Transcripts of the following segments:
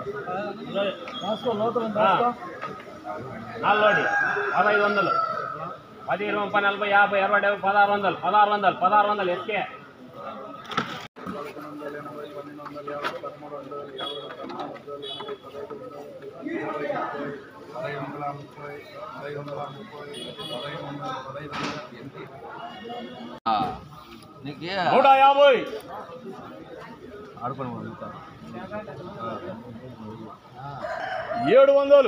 నాలుగోటి పదహైదు వందలు పది ఇరవై ముప్పై నలభై యాభై అరవై డెబ్బై పదహారు వందలు పదహారు వందలు పదహారు వందలు ఎస్కే నీకు నూట యాభై ఏడు వందలు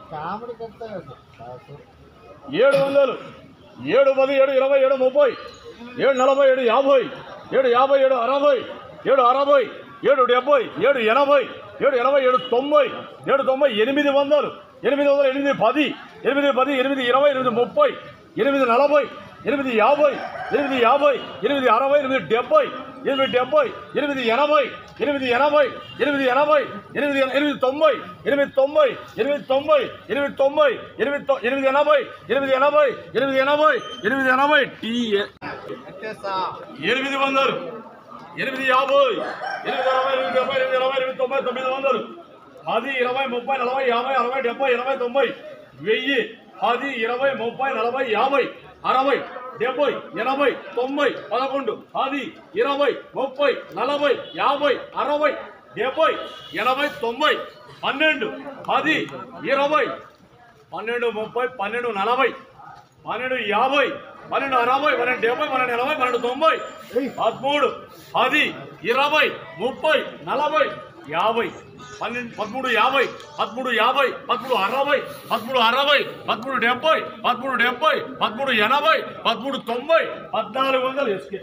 ఏడు వందలు ఏడు పది ఏడు ఇరవై ఏడు ముప్పై ఏడు నలభై ఏడు యాభై ఏడు యాభై ఏడు అరవై ఏడు అరవై ఏడు డెబ్బై ఏడు ఎనభై ఏడు ఎనభై ఏడు తొంభై ఏడు తొంభై ఎనిమిది వందలు ఎనిమిది వందలు ఎనిమిది పది ఎనిమిది పది ఎనిమిది ఇరవై ఎనిమిది ముప్పై ఎనిమిది నలభై ఎనిమిది యాభై ఎనిమిది యాభై ఎనిమిది అరవై ఎనిమిది డెబ్బై ఎనిమిది డెబ్బై ఎనిమిది ఎనభై ఎనిమిది ఎనభై ఎనిమిది ఎనభై ఎనిమిది ఎనిమిది తొంభై ఎనిమిది తొంభై ఎనిమిది తొంభై ఎనిమిది తొంభై ఎనిమిది తొ- ఎనిమిది ఎనభై ఎనిమిది ఎనభై ఎనిమిది ఎనభై ఎనిమిది ఎనభై టీ ఎనిమిది వందలు ఎనిమిది యాభై ఎనిమిది అరవై ఎనిమిది డెబ్బై ఎనిమిది ఎనభై ఎనిమిది తొంభై తొమ్మిది వందలు పది ఇరవై ముప్పై నలభై యాభై అరవై డెబ్బై ఎనభై తొంభై వెయ్యి పది ఇరవై ముప్పై నలభై యాభై అరవై డెబ్బై ఎనభై తొంభై పదకొండు పది ఇరవై ముప్పై నలభై యాభై అరవై డెబ్బై ఎనభై తొంభై పన్నెండు పది ఇరవై పన్నెండు ముప్పై పన్నెండు నలభై పన్నెండు యాభై పన్నెండు అరవై పన్నెండు డెబ్బై పన్నెండు ఎనభై పన్నెండు తొంభై పదమూడు పది ఇరవై ముప్పై నలభై యాభై పన్నెండు పదమూడు యాభై పదమూడు యాభై పదమూడు అరవై పదమూడు అరవై పదమూడు డెబ్బై పదమూడు డెబ్బై పదమూడు ఎనభై పదమూడు తొంభై పద్నాలుగు వందలు ఎస్కే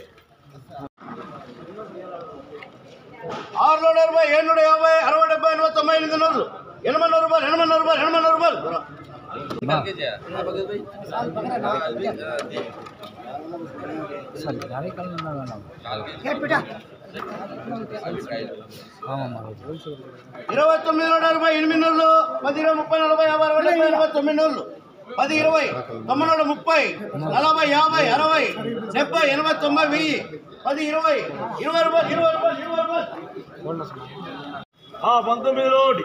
ఆరు నూట ఇరవై ఏడు నూట యాభై అరవై డెబ్బై ఎనభై తొంభై ఎనిమిది నూరు ఎనభై నూరు రూపాయలు ఎనభై నూరు రూపాయలు ఎనభై నూరు రూపాయలు ఇరవై తొమ్మిది నూట ఇరవై ఎనిమిది నూళ్ళు పది ఇరవై ముప్పై నలభై యాభై అరవై డెబ్బై ఎనభై తొమ్మిది నూళ్ళు పది ఇరవై తొమ్మిది నూట ముప్పై నలభై యాభై అరవై డెబ్బై ఎనభై తొంభై వెయ్యి పది ఇరవై ఇరవై రూపాయలు ఇరవై రూపాయలు ఇరవై రూపాయలు ఆ పంతొమ్మిది ఒకటి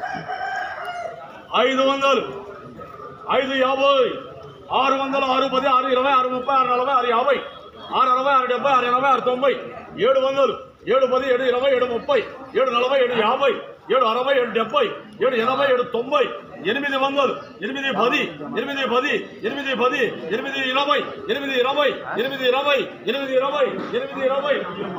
ఐదు వందలు ఐదు యాభై ఆరు వందలు ఆరు పది ఆరు ఇరవై ఆరు ముప్పై ఆరు నలభై ఆరు యాభై ఆరు అరవై ఆరు డెబ్బై ఆరు ఎనభై ఆరు తొంభై ఏడు వందలు ఏడు పది ఏడు ఇరవై ఏడు ముప్పై ఏడు నలభై ఏడు యాభై ఏడు అరవై ఏడు డెబ్బై ఏడు ఎనభై ఏడు తొంభై ఎనిమిది వందలు ఎనిమిది పది ఎనిమిది పది ఎనిమిది పది ఎనిమిది ఇరవై ఎనిమిది ఇరవై ఎనిమిది ఇరవై ఎనిమిది ఇరవై ఎనిమిది ఇరవై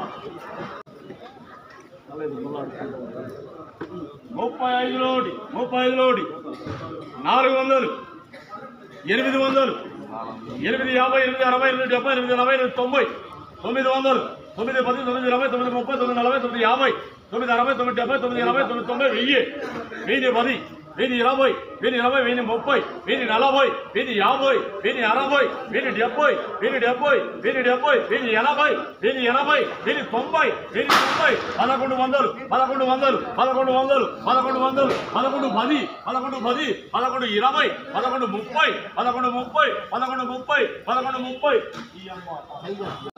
ముప్పై ఐదు లోడి ముప్పై ఐదు లోడి నాలుగు వందలు ఎనిమిది వందలు ఎనిమిది యాభై ఎనిమిది అరవై ఎనిమిది డెబ్బై ఎనిమిది ఎనభై ఎనిమిది తొంభై తొమ్మిది వందలు తొమ్మిది పది తొమ్మిది ఇరవై తొమ్మిది ముప్పై తొమ్మిది నలభై తొమ్మిది యాభై తొమ్మిది అరవై తొమ్మిది డెబ్బై తొమ్మిది ఎనభై తొమ్మిది తొంభై వెయ్యి వెయ్యి పది వెయ్యి ఇరవై వెయ్యి ఇరవై వెయ్యి ముప్పై వెయ్యి నలభై వెయ్యి యాభై వెయ్యి అరవై వెయ్యి డెబ్బై వెయ్యి డెబ్బై వెయ్యి డెబ్బై వెయ్యి ఎనభై వెయ్యి ఎనభై వెయ్యి తొంభై వెయ్యి తొంభై పదకొండు వందలు పదకొండు వందలు పదకొండు వందలు పదకొండు వందలు పదకొండు పది పదకొండు పది పదకొండు ఇరవై పదకొండు ముప్పై పదకొండు ముప్పై పదకొండు ముప్పై పదకొండు ముప్పై ఈ అమ్మ.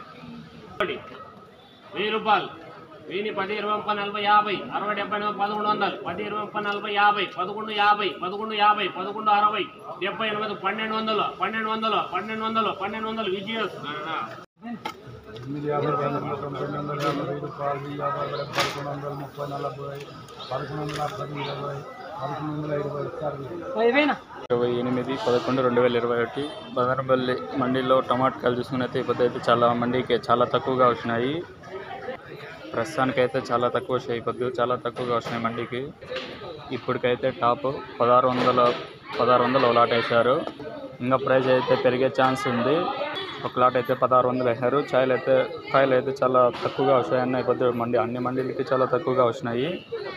వెయ్యి రూపాయలు వెయ్యి పది ఇరవై ముప్పై నలభై యాభై అరవై డెబ్బై ఎనభై పదకొండు వందలు పది ఇరవై ముప్పై నలభై యాభై పదకొండు యాభై పదకొండు యాభై పదకొండు అరవై డెబ్బై ఎనభై పన్నెండు వందలు పన్నెండు వందలు పన్నెండు వందలు పన్నెండు వందలు విజయస్ ఎనిమిది యాభై వందల తొంభై వందల యాభై వెయ్యి రూపాయలు వెయ్యి యాభై వేల పదకొండు వందల ముప్పై నలభై పదకొండు వందల పది ఇరవై పదకొండు వందల ఇరవై ఇస్తారు ఇరవై ఎనిమిది పదకొండు రెండు వేల ఇరవై ఒకటి బదనపల్లి మండీలో టమాటకాయలు చూసుకున్నైతే ఇప్పుడు అయితే చాలా మండీకి చాలా తక్కువగా వచ్చినాయి ప్రస్తుతానికైతే చాలా తక్కువ వచ్చాయి పొద్దు చాలా తక్కువగా వచ్చినాయి మండీకి ఇప్పటికైతే టాప్ పదహారు వందల పదహారు వందలు ఒక లాట్ వేశారు ఇంకా ప్రైస్ అయితే పెరిగే ఛాన్స్ ఉంది ఒక లాట్ అయితే పదహారు వందలు వేశారు చాయలు అయితే కాయలు అయితే చాలా తక్కువగా వచ్చాయి అన్న పొద్దు మండి అన్ని మండీలకి చాలా తక్కువగా వచ్చినాయి